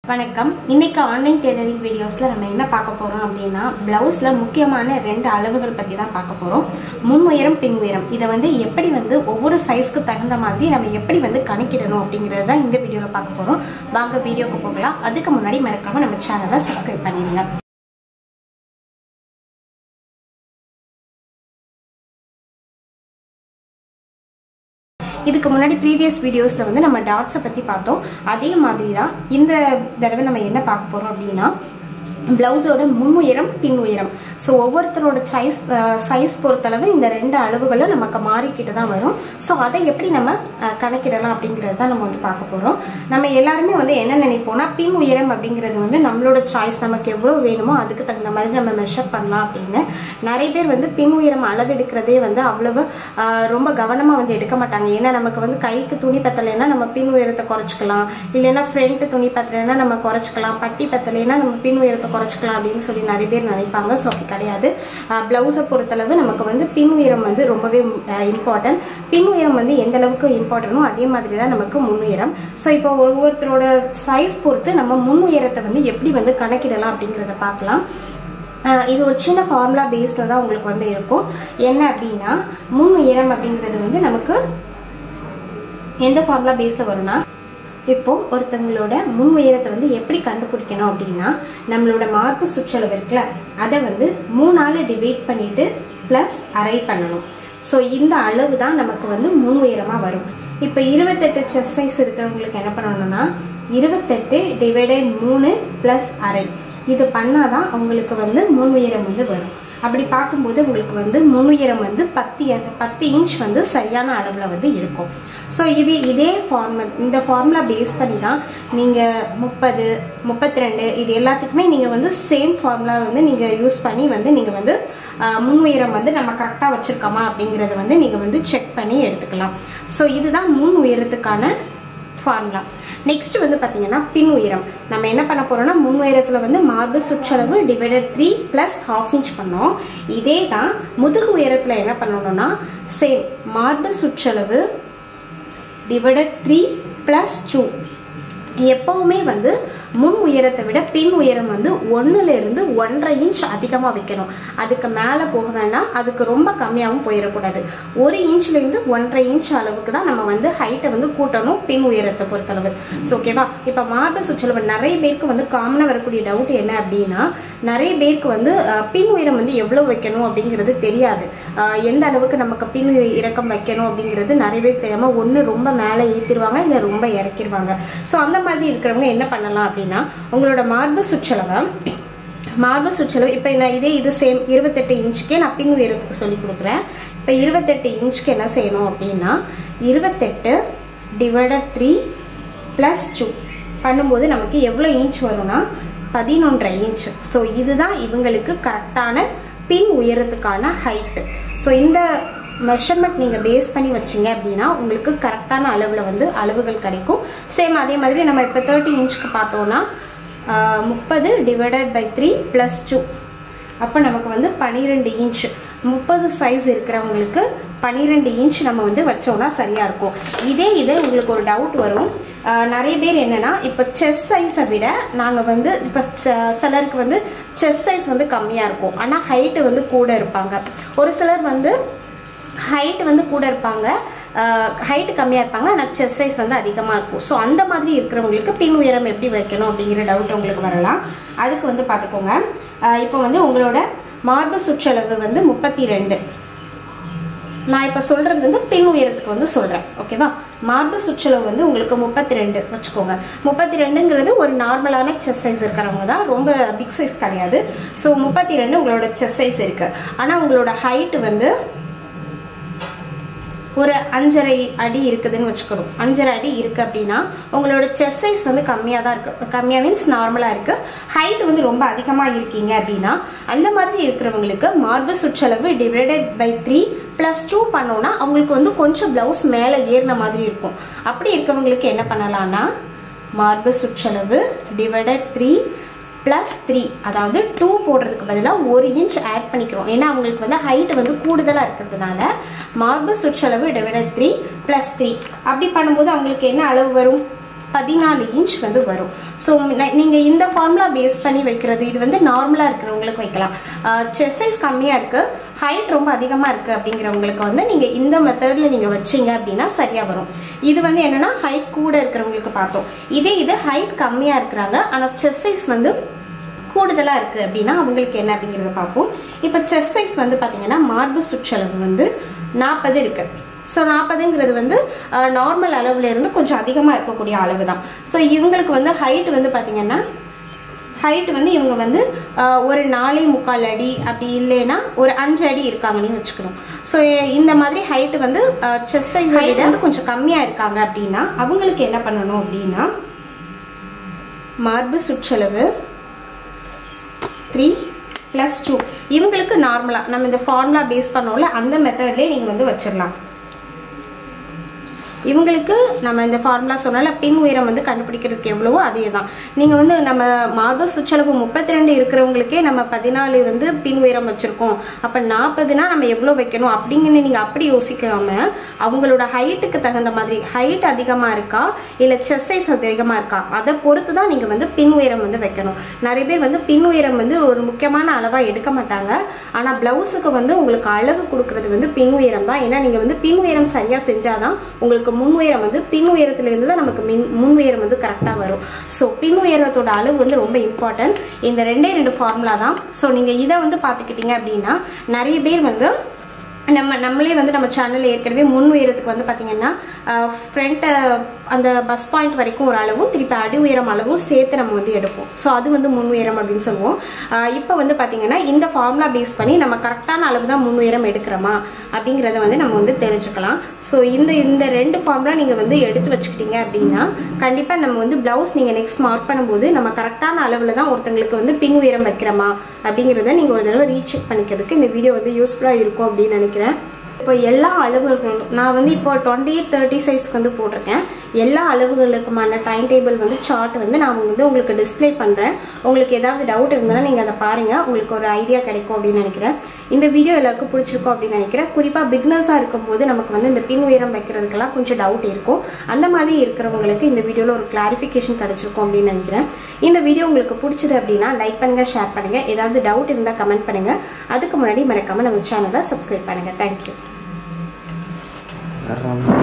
வணக்கம் இன்னைக்கு online tailoring வீடியோஸில் நம்ம என்ன பார்க்க போகிறோம் அப்படின்னா ப்ளவுஸில் முக்கியமான ரெண்டு அளவுகள் பற்றி தான் பார்க்க போகிறோம் முன் உயரம் பின் உயரம் இதை வந்து எப்படி வந்து ஒவ்வொரு சைஸ்க்கு தகுந்த மாதிரி நம்ம எப்படி வந்து கணக்கிடணும் அப்படிங்கிறது தான் இந்த வீடியோவில் பார்க்க போகிறோம் வாங்க வீடியோக்கு போகலாம் அதுக்கு முன்னாடி மறக்காமல் நம்ம சேனலை சப்ஸ்கிரைப் பண்ணிடுங்க இதுக்கு முன்னாடி ப்ரீவியஸ் வீடியோஸில் வந்து நம்ம டாட்ஸை பற்றி பார்த்தோம் அதே மாதிரி தான் இந்த தடவை நம்ம என்ன பார்க்க போகிறோம் அப்படின்னா ப்ளவுஸோட முன் உயரம் பின் உயரம் ஸோ ஒவ்வொருத்தரோட சைஸ் சைஸ் பொறுத்தளவு இந்த ரெண்டு அளவுகளும் நமக்கு மாறிக்கிட்டு தான் வரும் ஸோ அதை எப்படி நம்ம அஹ், கணக்கிடலாம் அப்படிங்கிறது தான் நம்ம வந்து பார்க்க போகிறோம் நம்ம எல்லாருமே வந்து என்ன நினைப்போம்னா பின் உயரம் அப்படிங்கிறது வந்து நம்மளோட சாய்ஸ் நமக்கு எவ்வளோ வேணுமோ அதுக்கு தகுந்த மாதிரி நம்ம மெஷர் பண்ணலாம் அப்படின்னு நிறைய பேர் வந்து பின் உயரம் அளவெடுக்கிறதே வந்து அவ்வளவு அஹ், ரொம்ப கவனமாக வந்து எடுக்க மாட்டாங்க ஏன்னா நமக்கு வந்து கைக்கு துணி பத்தலைன்னா நம்ம பின் உயரத்தை குறைச்சிக்கலாம் இல்லைன்னா ஃப்ரண்ட் துணி பத்தலைன்னா நம்ம குறைச்சிக்கலாம் பட்டி பத்தலைன்னா நம்ம பின் உயரத்தை குறைச்சிக்கலாம் அப்படின்னு சொல்லி நிறைய பேர் நினைப்பாங்க ஸோ அப்படி கிடையாது ப்ளவுஸை பொறுத்தளவு நமக்கு வந்து பின் உயரம் வந்து ரொம்பவே இம்பார்ட்டன்ட் பின் உயரம் வந்து எந்த அளவுக்கு இம்பார்ட்டனோ அதே மாதிரி தான் நமக்கு முன் உயரம் ஸோ இப்போ ஒவ்வொருத்தரோட சைஸ் பொறுத்து நம்ம முன் உயரத்தை வந்து எப்படி வந்து கணக்கிடலாம் அப்படிங்கிறத பார்க்கலாம் ஆஹ் இது ஒரு சின்ன ஃபார்முலா பேஸில் தான் உங்களுக்கு வந்து இருக்கும் என்ன அப்படின்னா முன் உயரம் அப்படிங்கிறது வந்து நமக்கு எந்த ஃபார்முலா பேஸில் வரும்னா இப்போ ஒருத்தங்களோட முன் உயரத்தை வந்து எப்படி கண்டுபிடிக்கணும் அப்படின்னா நம்மளோட மார்பு சுற்றளவு இருக்குல்ல அதை வந்து மூணால் டிவைட் பண்ணிட்டு ப்ளஸ் அரை பண்ணணும் ஸோ இந்த அளவு தான் நமக்கு வந்து முன் உயரமாக வரும் இப்போ இருபத்தெட்டு செஸ் சைஸ் இருக்கிறவங்களுக்கு என்ன பண்ணணும்னா இருபத்தெட்டு டிவைடட் மூணு ப்ளஸ் அரை இது பண்ணாதான் அவங்களுக்கு வந்து முன் உயரம் வந்து வரும் அப்படி பார்க்கும்போது உங்களுக்கு வந்து முன் உயரம் வந்து பத்து பத்து இன்ச் வந்து சரியான அளவில் வந்து இருக்கும் ஸோ இது இதே ஃபார்முலா இந்த ஃபார்முலா பேஸ் பண்ணி தான் நீங்கள் முப்பது முப்பத்தி ரெண்டு இது எல்லாத்துக்குமே நீங்கள் வந்து சேம் ஃபார்முலா வந்து நீங்கள் யூஸ் பண்ணி வந்து நீங்கள் வந்து ஆஹ், முன் உயரம் வந்து நம்ம கரெக்டாக வச்சுருக்கோமா அப்படிங்கிறத வந்து நீங்கள் வந்து செக் பண்ணி எடுத்துக்கலாம் ஸோ இதுதான் முன் உயரத்துக்கான ஃபார்முலா நெக்ஸ்ட் வந்து பார்த்தீங்கன்னா பின் உயரம் நம்ம என்ன பண்ண போறோம்னா முன் உயரத்தில் வந்து மார்பிள் சுற்றளவு divided three plus half inch பண்ணோம் இதே தான் முதுகு உயரத்தில் என்ன பண்ணணும்னா சேம் மார்பிள் சுற்றளவு டிவைடட் த்ரீ ப்ளஸ் டூ எப்பவுமே வந்து முன் உயரத்தை விட பின் உயரம் வந்து ஒன்றுல இருந்து ஒன்றரை இன்ச் அதிகமாக வைக்கணும் அதுக்கு மேலே போக வேணாம் அதுக்கு ரொம்ப கம்மியாகவும் போயிடக்கூடாது ஒரு இன்ச்ல இருந்து ஒன்றரை இன்ச் அளவுக்கு தான் நம்ம வந்து ஹைட்டை வந்து கூட்டணும் பின் உயரத்தை பொறுத்தளவு ஸோ ஓகேவா இப்போ மார்பு சுற்றளவு நிறைய பேருக்கு வந்து காமனாக வரக்கூடிய டவுட் என்ன அப்படின்னா நிறைய பேருக்கு வந்து அஹ், பின் உயரம் வந்து எவ்வளோ வைக்கணும் அப்படிங்கிறது தெரியாது அஹ், எந்த அளவுக்கு நமக்கு பின் இறக்கம் வைக்கணும் அப்படிங்கிறது நிறைய பேருக்கு தெரியாமல் ஒன்று ரொம்ப மேலே ஏற்றிடுவாங்க இல்லை ரொம்ப இறக்கிடுவாங்க ஸோ அந்த மாதிரி இருக்கிறவங்க என்ன பண்ணலாம் அப்படின்னா உங்களோட மார்பு சுற்றளவை மார்பு சுற்றளவு இப்போ நான் இதே இது சேம் இருபத்தெட்டு இன்ச்சுக்கே நான் பின் உயரத்துக்கு சொல்லி கொடுக்குறேன் இப்போ இருபத்தெட்டு இன்ச்சுக்கு என்ன செய்யணும் அப்படின்னா இருபத்தெட்டு டிவைடட் த்ரீ ப்ளஸ் டூ பண்ணும்போது நமக்கு எவ்வளோ இன்ச் வரும்னா பதினொன்றரை இன்ச் ஸோ இதுதான் இவங்களுக்கு கரெக்டான பின் உயரத்துக்கான ஹைட்டு ஸோ இந்த மெஷர்மெண்ட் நீங்கள் பேஸ் பண்ணி வச்சீங்க அப்படின்னா உங்களுக்கு கரெக்டான அளவில் வந்து அளவுகள் கிடைக்கும் சேம் அதே மாதிரி நம்ம இப்போ தேர்ட்டி இன்ச்சுக்கு பார்த்தோம்னா முப்பது divided by three plus two அப்போ நமக்கு வந்து பன்னிரெண்டு இன்ச் முப்பது சைஸ் இருக்கிறவங்களுக்கு பன்னிரெண்டு இன்ச் நம்ம வந்து வச்சோம்னா சரியாக இருக்கும் இதே இதே உங்களுக்கு ஒரு டவுட் வரும் ஆஹ் நிறைய பேர் என்னன்னா இப்போ செஸ் சைஸை விட நாங்கள் வந்து இப்போ சிலருக்கு வந்து செஸ் சைஸ் வந்து கம்மியாக இருக்கும் ஆனால் ஹைட்டு வந்து கூட இருப்பாங்க ஒரு சிலர் வந்து ஹைட் வந்து கூட இருப்பாங்க ஹைட் கம்மியாக இருப்பாங்க ஆனால் செஸ் சைஸ் வந்து அதிகமாக இருக்கும் ஸோ அந்த மாதிரி இருக்கிறவங்களுக்கு பின் உயரம் எப்படி வைக்கணும் அப்படிங்கிற டவுட் உங்களுக்கு வரலாம் அதுக்கு வந்து பார்த்துக்கோங்க ஆஹ் இப்போ வந்து உங்களோட மார்பு சுற்றளவு வந்து முப்பத்தி ரெண்டு நான் இப்போ சொல்றது வந்து பின் உயரத்துக்கு வந்து சொல்றேன் ஓகேவா மார்பு சுற்றளவு வந்து உங்களுக்கு முப்பத்தி ரெண்டு வச்சுக்கோங்க முப்பத்தி ரெண்டுங்கிறது ஒரு நார்மலான செஸ் சைஸ் இருக்கிறவங்க தான் ரொம்ப பிக் சைஸ் கிடையாது ஸோ முப்பத்தி ரெண்டு உங்களோட செஸ் சைஸ் இருக்கு ஆனால் உங்களோட ஹைட் வந்து ஒரு அஞ்சரை அடி இருக்குதுன்னு வச்சுக்கணும் அஞ்சரை அடி இருக்கு அப்படின்னா உங்களோட செஸ் சைஸ் வந்து கம்மியாக தான் இருக்கு கம்மியாக மீன்ஸ் நார்மலாக இருக்கு ஹைட் வந்து ரொம்ப அதிகமாக இருக்கீங்க அப்படின்னா அந்த மாதிரி இருக்கிறவங்களுக்கு மார்பு சுற்றளவு divided by three plus two பண்ணோம்னா அவங்களுக்கு வந்து கொஞ்சம் ப்ளவுஸ் மேலே ஏறின மாதிரி இருக்கும் அப்படி இருக்கவங்களுக்கு என்ன பண்ணலாம்னா மார்பு சுற்றளவு டிவைடட் த்ரீ ப்ளஸ் த்ரீ அதாவது டூ போடுறதுக்கு பதிலாக ஒரு இன்ச் ஆட் பண்ணிக்கிறோம் ஏன்னா அவங்களுக்கு வந்து ஹைட் வந்து கூடுதலாக இருக்கிறதுனால மார்பு சுற்றளவு டிவைடட் த்ரீ ப்ளஸ் த்ரீ அப்படி பண்ணும்போது அவங்களுக்கு என்ன அளவு வரும் பதினாலு இன்ச் வந்து வரும் ஸோ நீங்கள் இந்த ஃபார்முலா பேஸ் பண்ணி வைக்கிறது இது வந்து நார்மலாக இருக்கிறவங்களுக்கு வைக்கலாம் செஸ் சைஸ் கம்மியாக இருக்குது ஹைட் ரொம்ப அதிகமாக இருக்குது அப்படிங்கிறவங்களுக்கு வந்து நீங்கள் இந்த மெத்தடில் நீங்கள் வச்சீங்க அப்படின்னா சரியாக வரும் இது வந்து என்னென்னா ஹைட் கூட இருக்கிறவங்களுக்கு பார்த்தோம் இதே இது ஹைட் கம்மியாக இருக்கிறாங்க ஆனால் செஸ் சைஸ் வந்து கூடுதலாக இருக்குது அப்படின்னா அவங்களுக்கு என்ன அப்படிங்கிறத பார்ப்போம் இப்போ செஸ் சைஸ் வந்து பார்த்தீங்கன்னா மார்பு சுற்றளவு வந்து நாற்பது இருக்குது ஸோ நாற்பதுங்கிறது வந்து நார்மல் அளவுல இருந்து கொஞ்சம் அதிகமாக இருக்கக்கூடிய அளவு தான் ஸோ இவங்களுக்கு வந்து ஹைட் வந்து பார்த்தீங்கன்னா ஹைட் வந்து இவங்க வந்து அஹ், ஒரு நாலே முக்கால் அடி அப்படி இல்லைன்னா ஒரு அஞ்சு அடி இருக்காங்கன்னு வச்சுக்கணும் ஸோ இந்த மாதிரி ஹைட் வந்து செஸ்ட் ஹைட் வந்து கொஞ்சம் கம்மியாக இருக்காங்க அப்படின்னா அவங்களுக்கு என்ன பண்ணணும் அப்படின்னா மார்பு சுற்றளவு த்ரீ ப்ளஸ் டூ இவங்களுக்கு நார்மலாக நம்ம இந்த ஃபார்முலா பேஸ் பண்ணோம்ல அந்த மெத்தட்லேயே நீங்கள் வந்து வச்சிடலாம் இவங்களுக்கு நம்ம இந்த ஃபார்முலா சொன்னால பின் உயரம் வந்து கண்டுபிடிக்கிறதுக்கு எவ்வளவோ அதே தான் நீங்கள் வந்து நம்ம மார்பு சுற்றளவு முப்பத்தி ரெண்டு இருக்கிறவங்களுக்கே நம்ம பதினாலு வந்து பின் உயரம் வச்சுருக்கோம் அப்போ நாற்பதுனா நம்ம எவ்வளோ வைக்கணும் அப்படிங்கன்னு நீங்கள் அப்படி யோசிக்காம அவங்களோட ஹைட்டுக்கு தகுந்த மாதிரி ஹைட் அதிகமாக இருக்கா இல்லை செஸ் சைஸ் அதிகமாக இருக்கா அதை பொறுத்து தான் நீங்கள் வந்து பின் உயரம் வந்து வைக்கணும் நிறைய பேர் வந்து பின் உயரம் வந்து ஒரு முக்கியமான அளவாக எடுக்க மாட்டாங்க ஆனால் ப்ளவுஸுக்கு வந்து உங்களுக்கு அளவு கொடுக்கறது வந்து பின் உயரம் தான் ஏன்னா நீங்கள் வந்து பின் உயரம் சரியாக செஞ்சாதான் உங்களுக்கு முன் உயரம் வந்து பின் உயரத்துலேருந்து தான் நமக்கு மின் முன் உயரம் வந்து கரெக்டாக வரும் ஸோ பின் உயரத்தோட அளவு வந்து ரொம்ப இம்பார்ட்டன்ட் இந்த ரெண்டே ரெண்டு ஃபார்முலா தான் ஸோ நீங்கள் இதை வந்து பார்த்துக்கிட்டீங்க அப்படின்னா நிறைய பேர் வந்து நம்ம நம்மளே வந்து நம்ம சேனல் ஏற்கனவே முன் உயரத்துக்கு வந்து பார்த்தீங்கன்னா ஃப்ரண்ட் அந்த பஸ் பாயிண்ட் வரைக்கும் ஒரு அளவும் திருப்பி அடி உயரம் அளவும் சேர்த்து நம்ம வந்து எடுப்போம் ஸோ அது வந்து முன் உயரம் அப்படின்னு சொல்லுவோம் இப்போ வந்து பார்த்தீங்கன்னா இந்த ஃபார்முலா பேஸ் பண்ணி நம்ம கரெக்டான அளவு தான் முன் உயரம் எடுக்கிறோமா அப்படிங்கிறத வந்து நம்ம வந்து தெரிஞ்சுக்கலாம் ஸோ இந்த இந்த ரெண்டு ஃபார்முலா நீங்கள் வந்து எடுத்து வச்சுக்கிட்டீங்க அப்படின்னா கண்டிப்பாக நம்ம வந்து ப்ளவுஸ் நீங்கள் நெக்ஸ்ட் மார்க் பண்ணும்போது நம்ம கரெக்டான அளவில் தான் ஒருத்தங்களுக்கு வந்து பின் உயரம் வைக்கிறோமா அப்படிங்கிறத நீங்கள் ஒரு தடவை ரீசெக் பண்ணிக்கிறதுக்கு இந்த வீடியோ வந்து யூஸ்ஃபுல்லாக இருக்கும் அப்படின்னு நினைக்கிறேன் இப்போ எல்லா அளவுகளும் நான் வந்து இப்போ டுவெண்ட்டி தேர்ட்டி சைஸ்க்கு வந்து போட்டிருக்கேன் எல்லா அளவுகளுக்குமான டைம் டேபிள் வந்து சார்ட் வந்து நான் வந்து உங்களுக்கு டிஸ்ப்ளே பண்ணுறேன் உங்களுக்கு ஏதாவது டவுட் இருந்ததுன்னா நீங்கள் அதை பாருங்கள் உங்களுக்கு ஒரு ஐடியா கிடைக்கும் அப்படின்னு நினைக்கிறேன் இந்த வீடியோ எல்லாருக்கும் பிடிச்சிருக்கும் அப்படின்னு நினைக்கிறேன் குறிப்பாக பிக்னஸாக இருக்கும்போது நமக்கு வந்து இந்த பின் உயரம் வைக்கிறதுக்கெல்லாம் கொஞ்சம் டவுட் இருக்கும் அந்த மாதிரி இருக்கிறவங்களுக்கு இந்த வீடியோவில் ஒரு கிளாரிஃபிகேஷன் கிடைச்சிருக்கும் அப்படின்னு நினைக்கிறேன் இந்த வீடியோ உங்களுக்கு பிடிச்சது அப்படின்னா லைக் பண்ணுங்கள் ஷேர் பண்ணுங்கள் ஏதாவது டவுட் இருந்தால் கமெண்ட் பண்ணுங்கள் அதுக்கு முன்னாடி மறக்காமல் நம்ம சேனலை சப்ஸ்கிரைப் பண்ணுங்கள் தேங்க்யூ Aram.